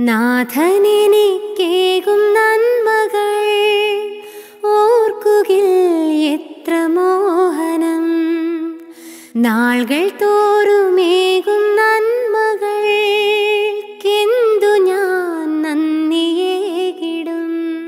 നാഥനെനിക്കേകും നന്മകൾ ഓർക്കുകിൽ എത്ര മോഹനം നാൾകൾ തോറുമേകും നന്മകൾക്കെന്തു ഞാൻ നന്ദിയേകിടും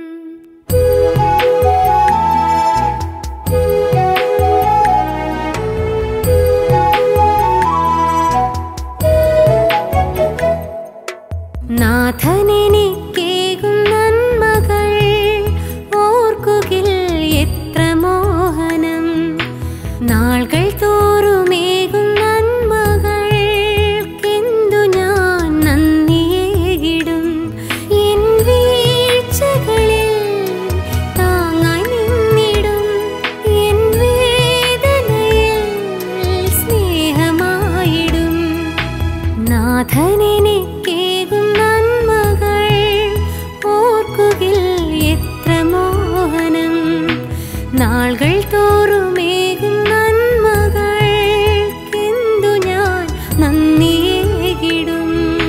നാഥനെനിക്കേകും നന്മകൾ ഓർക്കുകിൽ എത്ര മോഹനം നാൾകൾ തോറുമേകും നന്മകൾക്കെന്തു ഞാൻ നന്ദിയേകിടും എൻ വീഴ്ചകളിൽ താങ്ങായി നിന്നിടും എൻ വേദനയിൽ സ്നേഹമായിടും നാഥനെനിക്കേകും നന്മകൾ ഓർക്കുകിൽ എത്ര മോഹനം നാൾകൾ തോറുമേകും നന്മകൾക്കെന്തു ഞാൻ നന്ദിയേകിടും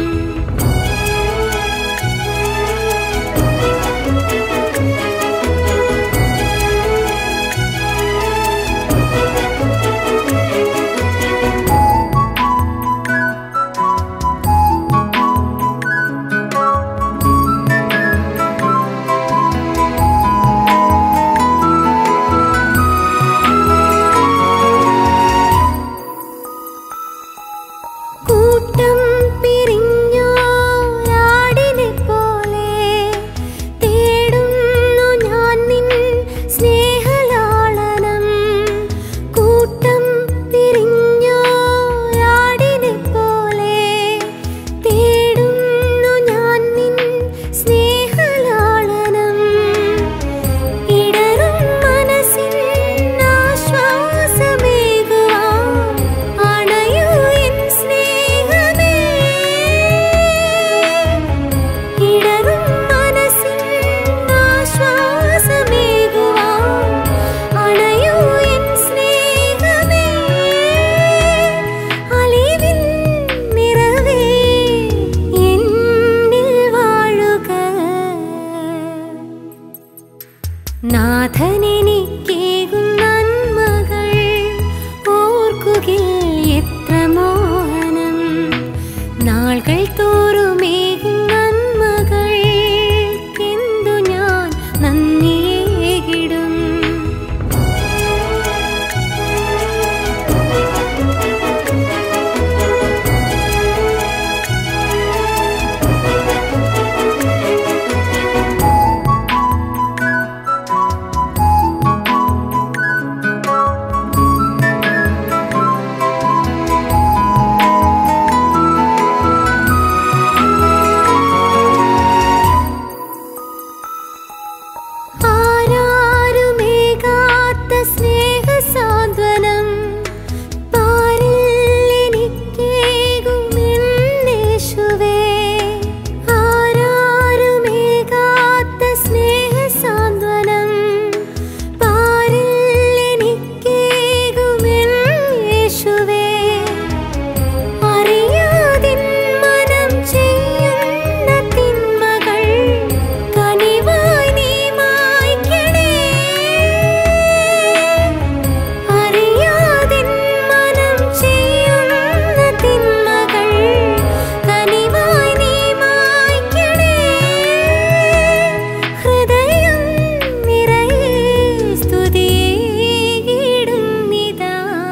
കൂട്ടം പിരിഞ്ഞോരാടിനെ പോലെ തേടുന്നു ഞാൻ നിൻ സ്നേഹലാളനം കൂട്ടം പിരിഞ്ഞോരാടിനെ പോലെ തേടുന്നു ഞാൻ നിൻ സ്നേഹലാളനം ഇടറും മനസ്സിൻ ആശ്വാസമേകുവാൻ അണയൂ എൻ സ്നേഹമേ ഇടറും മനസ്സിൻ ആശ്വാസമേകുവാൻ അണയൂ എൻ സ്നേഹമേ അലിവിൻ നിറവേ എന്നിൽ വാഴുക നാഥനെനിക്കേകും നന്മകൾ ഓർക്കുകിൽ എത്ര മോഹനം നാൾകൾ തോറുമേകും നന്മകൾക്കെന്തു ഞാൻ നന്ദിയേകിടും ആരാരുമേകാത്ത സ്നേഹസാന്ത്വനം പാരിൽ എനിക്കേകുമെന്നേശുവേ ആരാരുമേകാത്ത സ്നേഹസാന്ത്വനം പാരിൽ എനിക്കേകുമെന്നേശുവേ അറിയാതിൻ മനം ചെയ്യുന്ന തിന്മകൾ കനിവായി നീ മായ്ക്കണേ അറിയാതിൻ മനം ചെയ്യുന്ന തിന്മകൾ കനിവായി നീ മായ്ക്കണേ ഹൃദയം നിറയെ സ്തുതിയിടുന്നിതാ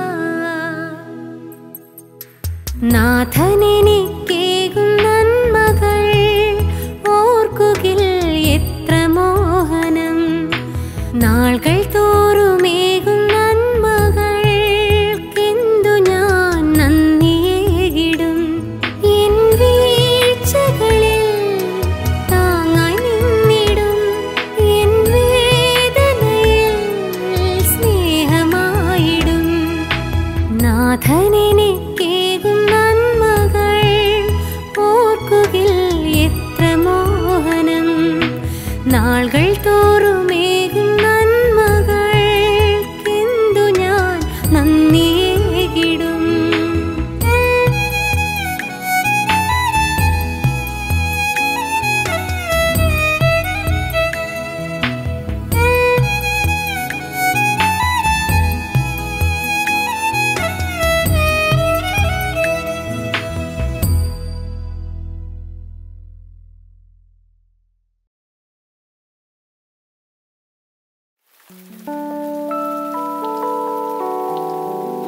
നാഥനെനിക്കേകും നന്മകൾ ഓർക്കുകിൽ എത്ര മോഹനം നാൾകൾ തോറുമേകും നന്മകൾക്കെന്തു ഞാൻ നന്ദിയേകിടും എൻ വീഴ്ചകളിൽ താങ്ങായി നിന്നിടും എൻ വേദനയിൽ സ്നേഹമായിടും നാഥനെനിക്കേകും നന്മകൾ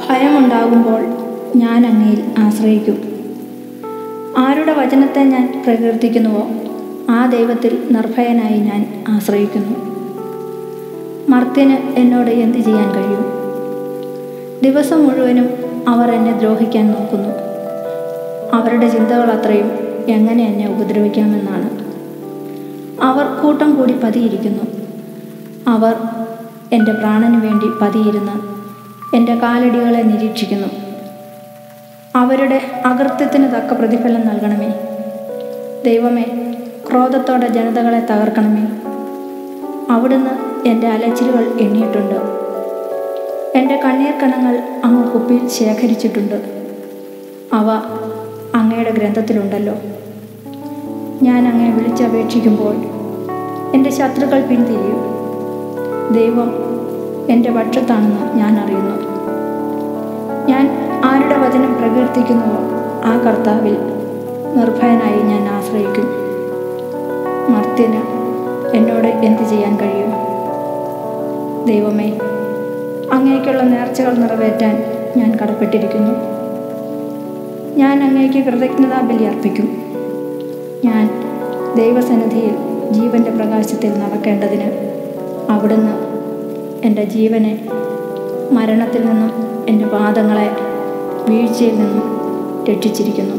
ഭയമുണ്ടാകുമ്പോൾ ഞാൻ അങ്ങയിൽ ആശ്രയിക്കും ആരുടെ വചനത്തെ ഞാൻ പ്രകീർത്തിക്കുന്നുവോ ആ ദൈവത്തിൽ നിർഭയനായി ഞാൻ ആശ്രയിക്കുന്നു മർത്യന് എന്നോട് എന്ത് ചെയ്യാൻ കഴിയും ദിവസം മുഴുവനും അവർ എന്നെ ദ്രോഹിക്കാൻ നോക്കുന്നു അവരുടെ ചിന്തകൾ അത്രയും എങ്ങനെ എന്നെ ഉപദ്രവിക്കാമെന്നാണ് അവർ കൂട്ടം കൂടി പതിയിരിക്കുന്നു അവർ എൻ്റെ പ്രാണന് വേണ്ടി പതിയിരുന്ന് എൻ്റെ കാലടികളെ നിരീക്ഷിക്കുന്നു അവരുടെ അകൃത്യത്തിന് തക്ക പ്രതിഫലം നൽകണമേ ദൈവമേ ക്രോധത്തോടെ ജനതകളെ തകർക്കണമേ അവിടുന്ന് എൻ്റെ അലച്ചിലുകൾ എണ്ണിയിട്ടുണ്ട് എൻ്റെ കണ്ണീർ കണങ്ങൾ അങ്ങ് കുപ്പിയിൽ ശേഖരിച്ചിട്ടുണ്ട് അവ അങ്ങയുടെ ഗ്രന്ഥത്തിലുണ്ടല്ലോ ഞാൻ അങ്ങയെ വിളിച്ചപേക്ഷിക്കുമ്പോൾ എൻ്റെ ശത്രുക്കൾ പിന്തിരിയും ദൈവം എൻ്റെ പക്ഷത്താണെന്ന് ഞാൻ അറിയുന്നു ഞാൻ ആരുടെ വചനം പ്രകീർത്തിക്കുന്നുവോ ആ കർത്താവിൽ നിർഭയനായി ഞാൻ ആശ്രയിക്കും മർത്യന് എന്നോട് എന്ത് ചെയ്യാൻ കഴിയും ദൈവമേ അങ്ങേക്കുള്ള നേർച്ചകൾ നിറവേറ്റാൻ ഞാൻ കടപ്പെട്ടിരിക്കുന്നു ഞാൻ അങ്ങേക്ക് കൃതജ്ഞതാ ബലി അർപ്പിക്കും ഞാൻ ദൈവസന്നിധിയിൽ ജീവൻ്റെ പ്രകാശത്തിൽ നടക്കേണ്ടതിന് അവിടുന്ന് എൻ്റെ ജീവനെ മരണത്തിൽ നിന്നും എൻ്റെ പാദങ്ങളെ വീഴ്ചയിൽ നിന്നും രക്ഷിച്ചിരിക്കുന്നു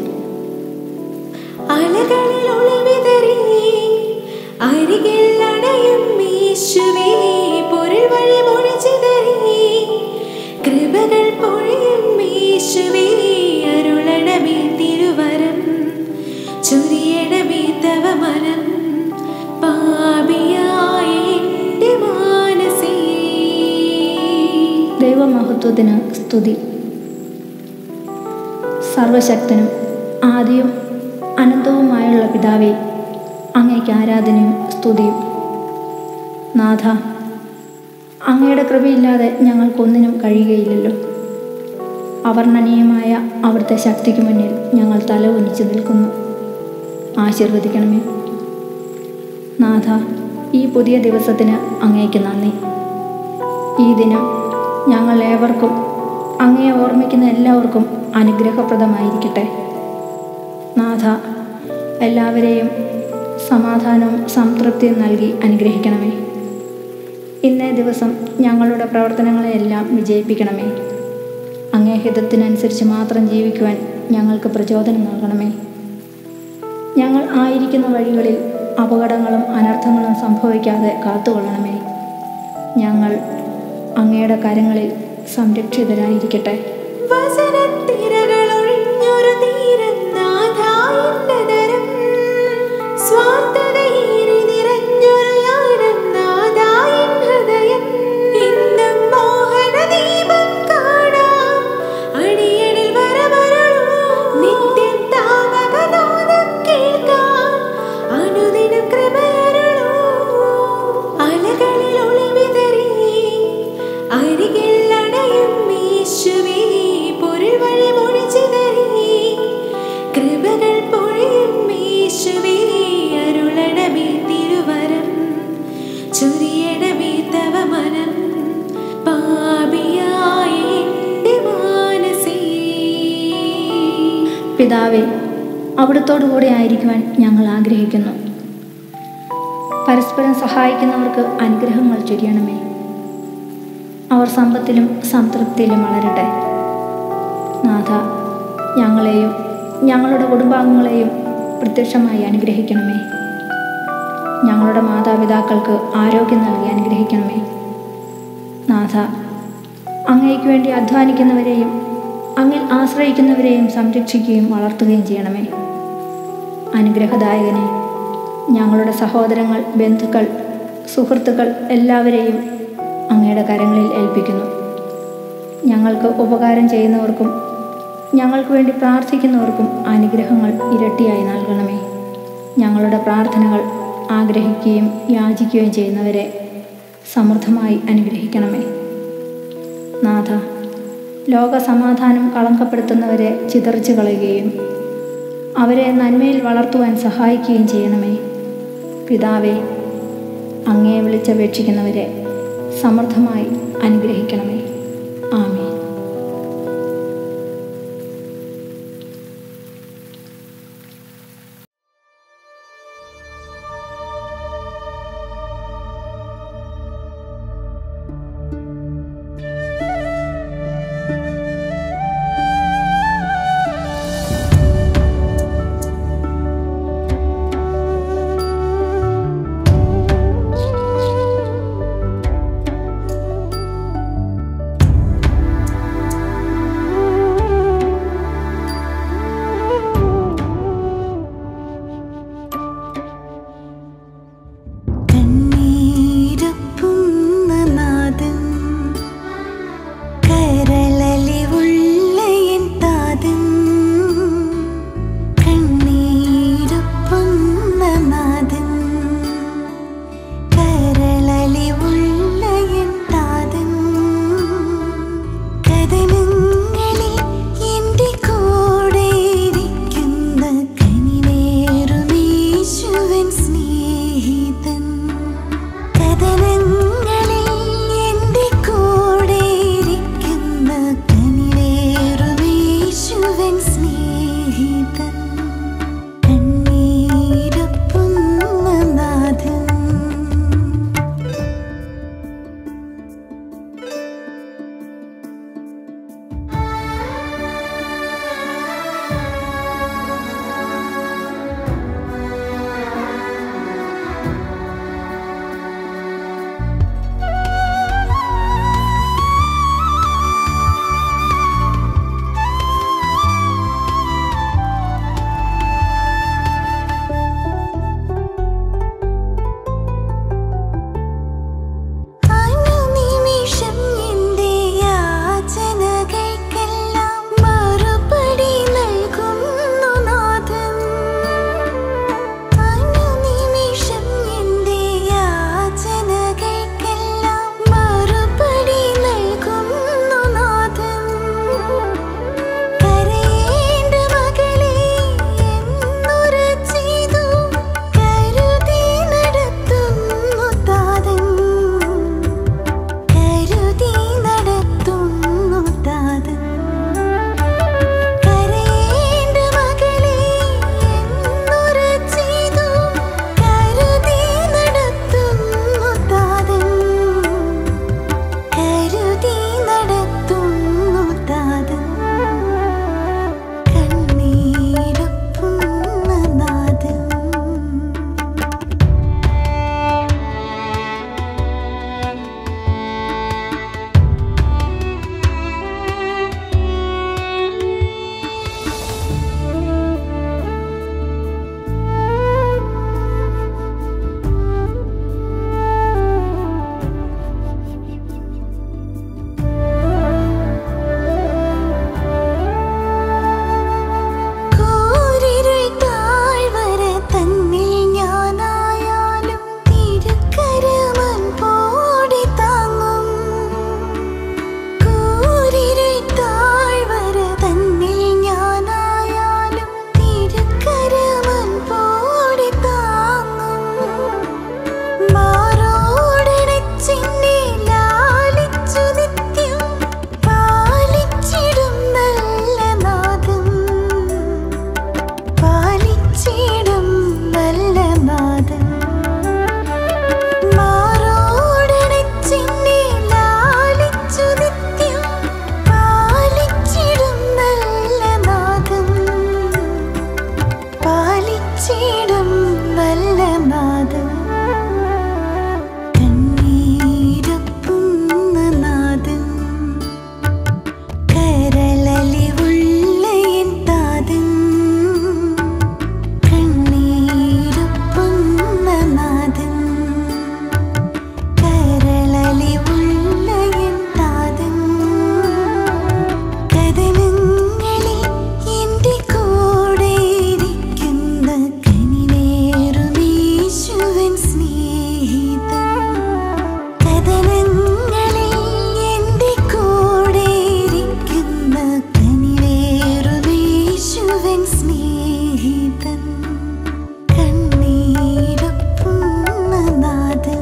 അലകളിൽ ഒളിവിതറി അരികിൽ അണയും യേശുവേ പൊരുൾ വഴി മൊഴിച്ചിതറി കൃപകൾ പൊഴിയും യേശുവേ അരുളണമേ തിരുവരം ചൊരിയണമേ തവ മനം പാപിയായ എൻ്റെ മാനസേ ദൈവമഹത്വത്തിന് സ്തുതി സർവശക്തനും ആദ്യവും അനന്തവുമായുള്ള പിതാവേ അങ്ങയ്ക്ക് ആരാധനയും സ്തുതിയും നാഥ അങ്ങയുടെ കൃപയില്ലാതെ ഞങ്ങൾക്കൊന്നിനും കഴിയുകയില്ലല്ലോ അവർണ്ണനീയമായ അവിടുത്തെ ശക്തിക്ക് മുന്നിൽ ഞങ്ങൾ തല ഒന്നിച്ചു നിൽക്കുന്നു ആശീർവദിക്കണമേ നാഥ ഈ പുതിയ ദിവസത്തിന് അങ്ങേക്ക് നന്ദി ഈ ദിനം ഞങ്ങൾ ഏവർക്കും അങ്ങയെ ഓർമ്മിക്കുന്ന എല്ലാവർക്കും അനുഗ്രഹപ്രദമായിരിക്കട്ടെ നാഥ എല്ലാവരെയും സമാധാനവും സംതൃപ്തിയും നൽകി അനുഗ്രഹിക്കണമേ ഇന്നേ ദിവസം ഞങ്ങളുടെ പ്രവർത്തനങ്ങളെയെല്ലാം വിജയിപ്പിക്കണമേ അങ്ങേ ഹിതത്തിനനുസരിച്ച് മാത്രം ജീവിക്കുവാൻ ഞങ്ങൾക്ക് പ്രചോദനം നൽകണമേ ഞങ്ങൾ ആയിരിക്കുന്ന വഴികളിൽ അപകടങ്ങളും അനർത്ഥങ്ങളും സംഭവിക്കാതെ കാത്തുകൊള്ളണമേ ഞങ്ങൾ അങ്ങയുടെ കരങ്ങളിൽ സംരക്ഷിതരായിരിക്കട്ടെ വസനത്തിരകളൊഴിഞ്ഞൊരു തീരം നാഥായിന്നതരം. സ്വാർത്ഥതയേറി നിറഞ്ഞൊരു യാനം നാഥായിൻ ഹൃദയം. ഇന്നും മോഹനദീപം കാണാം. അടിയനിൽ വരമരുളൂ. നിത്യം താവകനാദം കേൾക്കാം. അനുദിനം കൃപയരുളൂ. അലകളിൽ ഒളിവിതറി അരികിൽ അണയും യേശുവേ പൊരുൾ വഴി മൊഴിച്ചിതറി കൃപകൾ പൊഴിയും യേശുവേ അരുളണമേ തിരുവരം ചൊരിയണമേ തവ മനം പാപിയായ എൻ്റെ മാനസേ പിതാവേ അവിടുത്തോടു കൂടെ ആയിരിക്കുവാൻ ഞങ്ങൾ ആഗ്രഹിക്കുന്നു പരസ്പരം സഹായിക്കുന്നവർക്ക് അനുഗ്രഹങ്ങൾ ചൊരിയണമേ അവർ സമ്പത്തിലും സംതൃപ്തിയിലും വളരട്ടെ നാഥ ഞങ്ങളെയും ഞങ്ങളുടെ കുടുംബാംഗങ്ങളെയും പ്രത്യക്ഷമായി അനുഗ്രഹിക്കണമേ ഞങ്ങളുടെ മാതാപിതാക്കൾക്ക് ആരോഗ്യം നൽകി അനുഗ്രഹിക്കണമേ നാഥ അങ്ങയ്ക്ക് വേണ്ടി അധ്വാനിക്കുന്നവരെയും അങ്ങിൽ ആശ്രയിക്കുന്നവരെയും സംരക്ഷിക്കുകയും വളർത്തുകയും ചെയ്യണമേ അനുഗ്രഹദായകനെ ഞങ്ങളുടെ സഹോദരങ്ങൾ ബന്ധുക്കൾ സുഹൃത്തുക്കൾ എല്ലാവരെയും അങ്ങയുടെ കരങ്ങളിൽ ഏൽപ്പിക്കുന്നു ഞങ്ങൾക്ക് ഉപകാരം ചെയ്യുന്നവർക്കും ഞങ്ങൾക്ക് വേണ്ടി പ്രാർത്ഥിക്കുന്നവർക്കും അനുഗ്രഹങ്ങൾ ഇരട്ടിയായി നൽകണമേ ഞങ്ങളുടെ പ്രാർത്ഥനകൾ ആഗ്രഹിക്കുകയും യാചിക്കുകയും ചെയ്യുന്നവരെ സമൃദ്ധമായി അനുഗ്രഹിക്കണമേ നാഥ ലോക സമാധാനം കളങ്കപ്പെടുത്തുന്നവരെ ചിതറിച്ചു കളയുകയും അവരെ നന്മയിൽ വളർത്തുവാൻ സഹായിക്കുകയും ചെയ്യണമേ പിതാവേ അങ്ങയെ വിളിച്ചപേക്ഷിക്കുന്നവരെ സമൃദ്ധമായി അനുഗ്രഹിക്കണമേ ആമേ സ്നേഹിതൻ കണ്ണീരൊപ്പുന്ന നാദം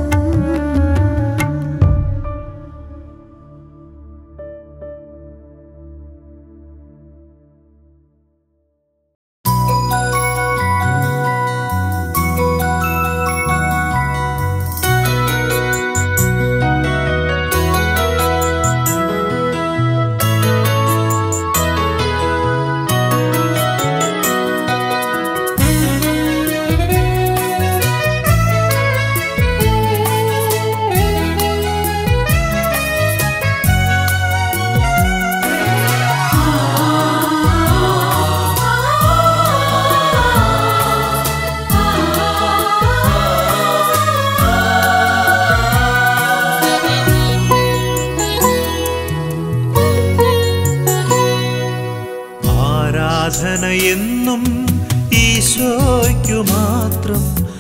ആരാധന എന്നും ഈശോയ്ക്കു മാത്രം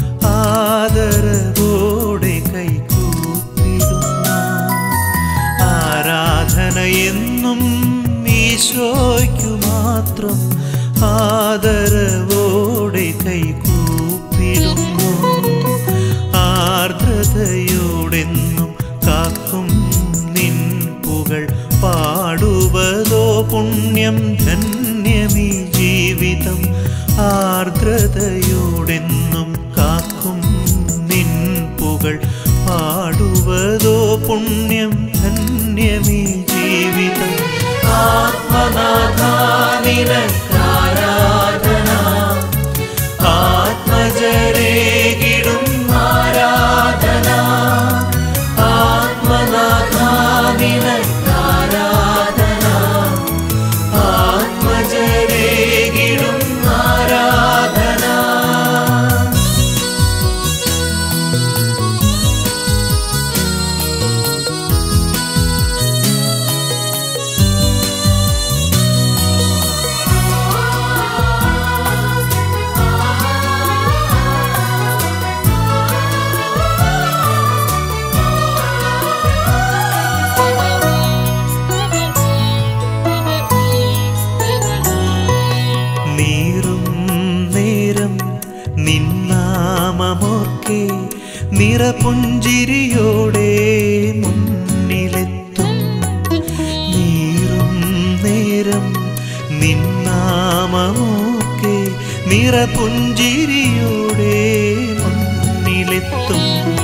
ആദരവോടെ കൈകൂപ്പിടുന്ന ആരാധന എന്നും ഈശോയ്ക്കു മാത്രം ആദരവോടെ കൈകൂപ്പിടുന്നു ആർദ്രതയോടെന്നും കാക്കും നിൻ പുകൾ പാടുവതോ പുണ്യം ധന്യമീ ജീവിതം ആർദ്രതയോടെന്നും കാക്കും നിൻ പുകൾ പാടുവതോ പുണ്യം ധന്യമീ ജീവിതം ആത്മനാഥാനിരക്കാരാധന ആത്മജരേകിടും ആരാധന ആത്മനാഥാനിരക്കാരാധന ആത്മജരേകിടും ആരാധന നീറും നേരം നിന്നാമമോർക്കെ നിറപുഞ്ചിരിയോടെ മുന്നിലെത്തും നീറും നേരം നിന്നാമമോർക്കെ നിറപുഞ്ചിരിയോടെ മുന്നിലെത്തും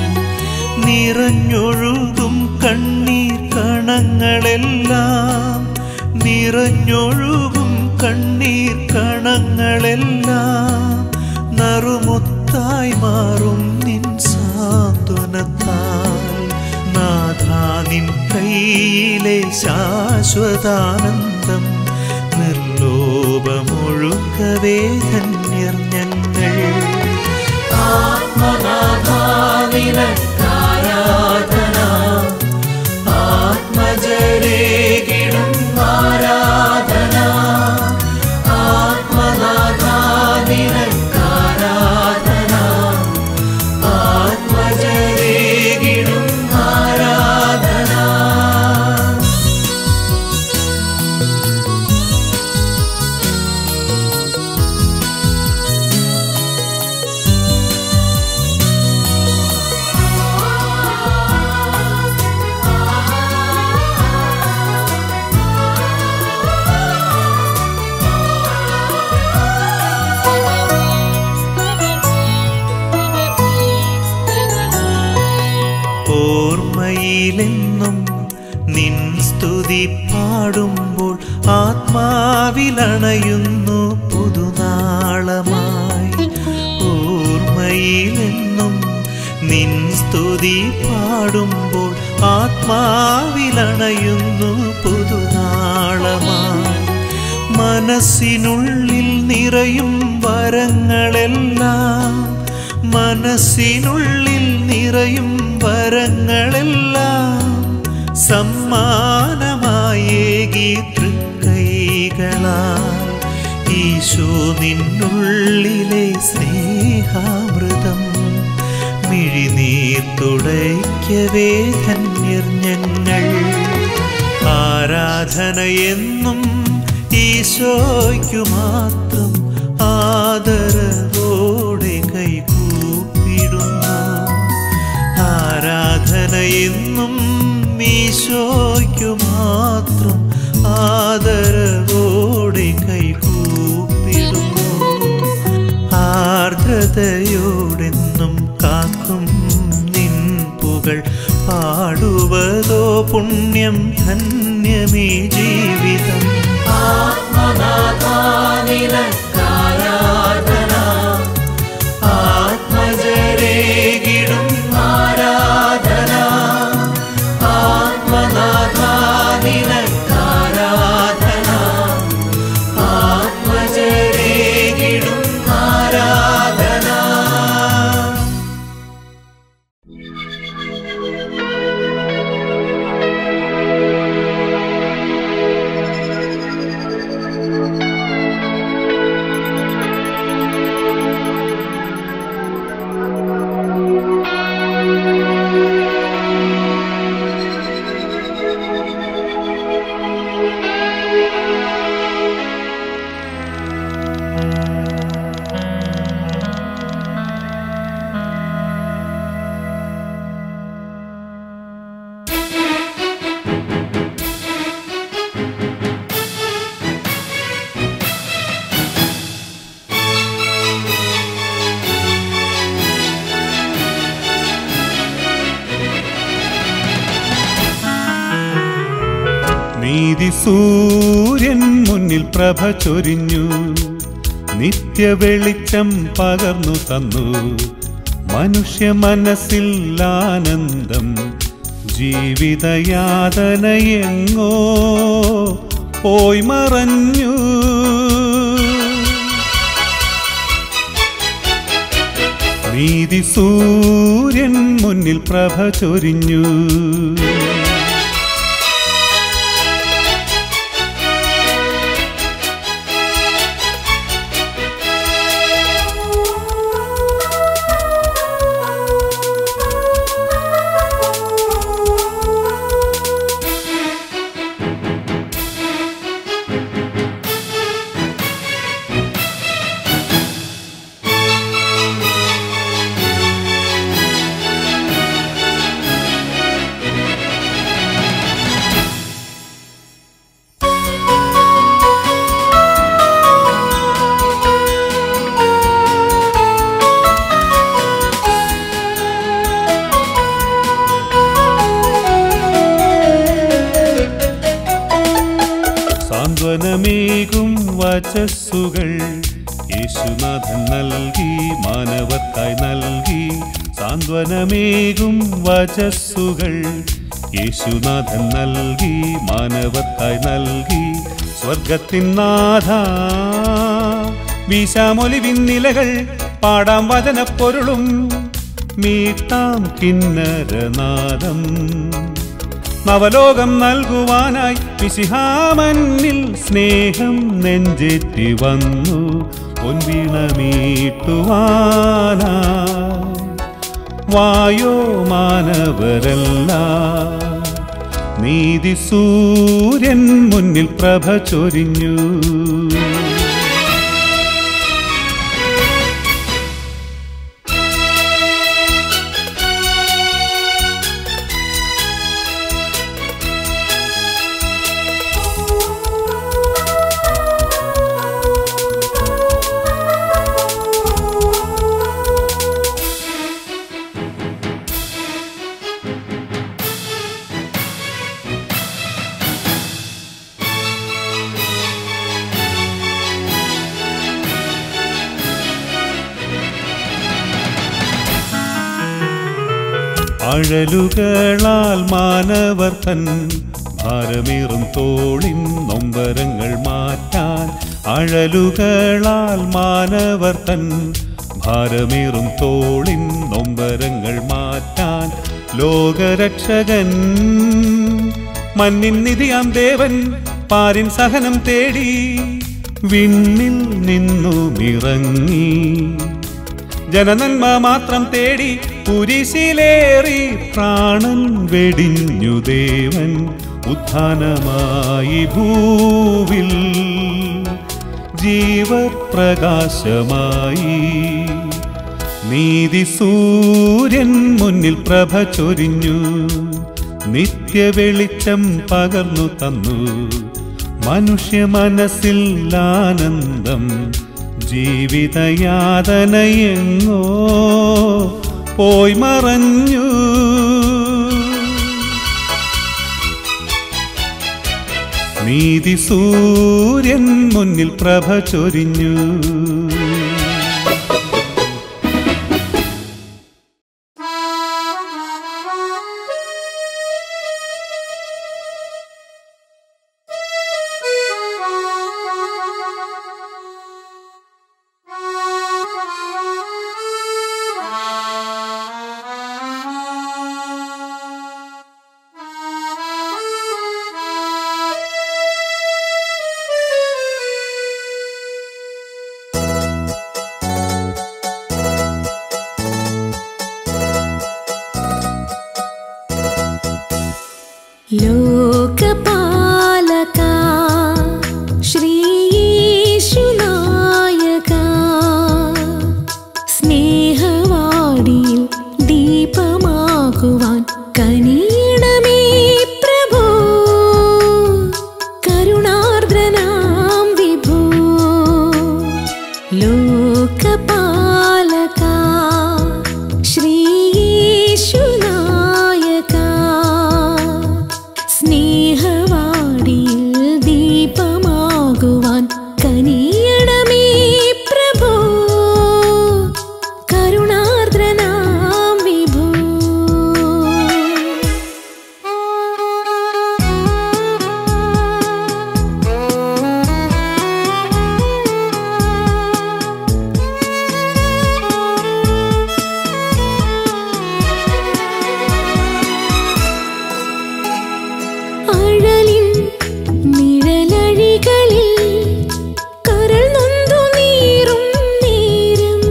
നിറഞ്ഞൊഴുകും കണ്ണീർ കണങ്ങളെല്ലാം നിറഞ്ഞൊഴുകും കണ്ണീർ കണങ്ങളെല്ലാം നറുമുത്തായി മാറും നിൻ സാന്ത്വനത്താൽ നാഥാ നിൻ കയ്യിലെ ശാശ്വതാനന്ദം നിർലോഭമൊഴുക്കവേ ധന്യർ ഞങ്ങൾ ആത്മനാഥാനിരക്കാരാധന ആത്മജരേകിടും ആരാധന ആത്മനാഥാനിരക്കാരാധന ആത്മജരേകിടും ആരാധന ഓർമ്മയിലെന്നും നിൻ സ്തുതി പാടുമ്പോൾ ആത്മാവിലണയുന്നു പുതുനാളമായി ഓർമ്മയിലെന്നും നിൻ സ്തുതി പാടുമ്പോൾ ആത്മാവിലണയുന്നു പുതുനാളമായി മനസ്സിനുള്ളിൽ നിറയും വരങ്ങളെല്ലാം മനസ്സിനുള്ളിൽ നിറയും വരങ്ങളെല്ലാം സമ്മാനമായേകി തൃക്കൈകളാൽ ഈശോ നിന്നുള്ളിലെ സ്നേഹാമൃതം മിഴിനീർ തുടയ്ക്കവേ ധന്യർ ഞങ്ങൾ ആരാധന എന്നും ഈശോയ്ക്കു മാത്രം നിർമ്മലതയോടെന്നും കാക്കും നിൻ പുകൾ പാടുവതോ പുണ്യം ധന്യമീ ജീവിതം ആത്മജരേകിടും ആരാധന ആത്മനാഥാനിനക്കാരാധന ആത്മജരേകിടും ആരാധന നീതി സൂര്യൻ മുന്നിൽ പ്രഭ ചൊരിഞ്ഞു നിത്യ വെളിച്ചം പകർന്നു തന്നു മനുഷ്യ മനസ്സിൽ ആനന്ദം ജീവിതയാതനയെങ്ങോ പോയി മറഞ്ഞു നീതി സൂര്യൻ മുന്നിൽ പ്രഭ ചൊരിഞ്ഞു സാന്ത്വനമേകും വചസ്സുകൾ യേശുനാഥൻ നൽകി മാനവർക്കായി നൽകി സാന്ത്വനമേകും വചസ്സുകൾ യേശുനാഥൻ നൽകി മാനവർക്കായി നൽകി സ്വർഗത്തിൻ നാഥ വീശാമൊലിവിൻ നിലകൾ പാടാം വചനപ്പൊരുളും മീട്ടാം കിന്നരനാദം നവലോകം നൽകുവാനായി വിശിഹാമന്നിൽ സ്നേഹം നെഞ്ചേറ്റി വന്നു പൊൻവീണമീട്ടുവാനാ വായോ മാനവരല്ല നീതി സൂര്യൻ മുന്നിൽ പ്രഭ ചൊരിഞ്ഞു അഴലുകളാൽ മാനവർ തൻ ഭാരമേറും തോളിൻ നൊമ്പരങ്ങൾ മാറ്റാൻ അഴലുകളാൽ മാനവർ തൻ ഭാരമേറും തോളിൻ നൊമ്പരങ്ങൾ മാറ്റാൻ ലോകരക്ഷകൻ മണ്ണിൻ നിധിയാം ദേവൻ പാരിൻ സഹനം തേടി വിണ്ണിൽ നിന്നുമിറങ്ങി ജനനന്മ മാത്രം തേടി കുരിശിലേറി പ്രാണൻ വെടിഞ്ഞു ദേവൻ ഉത്ഥാനമായി ഭൂവിൽ ജീവപ്രകാശമായി നീതി സൂര്യൻ മുന്നിൽ പ്രഭ ചൊരിഞ്ഞു നിത്യ വെളിച്ചം പകർന്നു തന്നു മനുഷ്യ മനസ്സിൽ ആനന്ദം ജീവിതയാതനയെങ്ങോ പോയി മറഞ്ഞു നീതി സൂര്യൻ മുന്നിൽ പ്രഭ ചൊരിഞ്ഞു ലോകപാലക ശ്രീയേശുനായക സ്നേഹവാടിയിൽ ദീപമാകുവാൻ കനിയണമേ പ്രഭോ കരുണാർദ്രനാം വിഭോ ലോകപാലക ശ്രീയേശുനായക സ്നേഹവാടിയിൽ ദീപമാകുവാൻ കനിയണമേ പ്രഭോ കരുണാർദ്രനാം വിഭോ അഴലിൻ നിഴലഴികളിൽ കരൾ നൊന്തു നീറും നേരം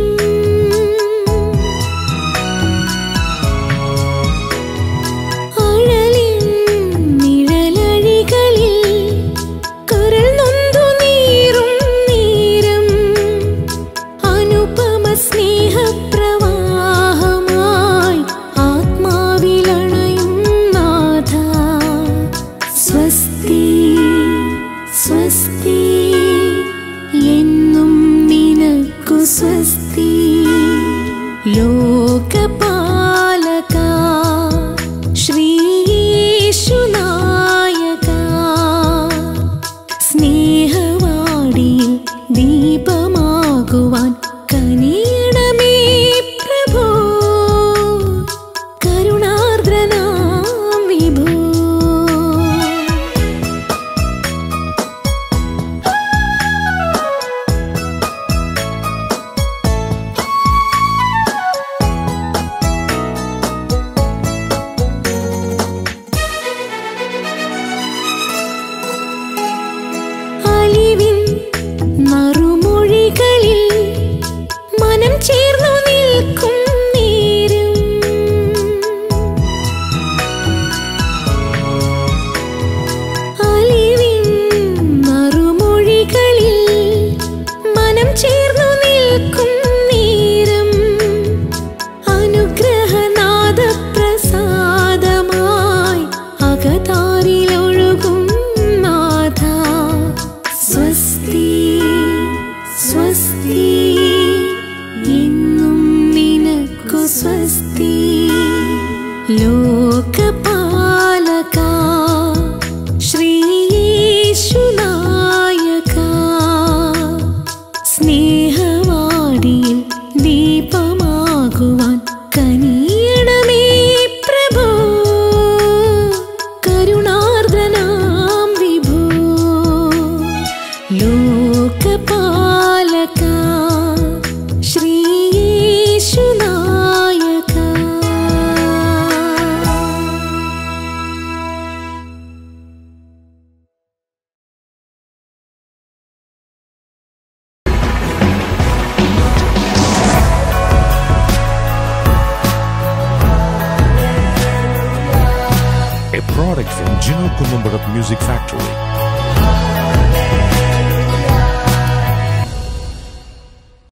അഴലിൻ നിഴലഴികളിൽ കരൾ നൊന്തു നീറും നേരം അനുപമ സ്നേഹപ്രവാഹമായി ആത്മാവിലണയും നാഥ സ്വസ്തി സ്വസ്തി എന്നും നിനക്കു സ്വസ്തി ലോകപാലക ശ്രീയേശുനായക സ്നേഹവാടിയിൽ ദീപമാകുവാൻ കനിയണമേ പ്രഭോ കരുണാർദ്രനാം വിഭോ അലിവിൻ നറുമൊഴികളിൽ മനം ചേർന്നു നിൽക്കും നേരം അലിവിൻ നറുമൊഴികളിൽ മനം ചേർന്നു നിൽക്കും നേരം അനുഗ്രഹനാദ പ്രസാദമായി അകതാരിലൊഴുകും നാഥ സ്വസ്തി സ്വസ്തി എന്നും നിനക്കു സ്വസ്തി ലോകപാലക ശ്രീയേശുനായക സ്നേഹവാടിയിൽ ദീപമാകുവാൻ കനിയണമേ പ്രഭോ കരുണാർദ്രനാം വിഭോ ലോകപാലക ശ്രീയേശുനായക a product from Gino Columbarat Music Factory.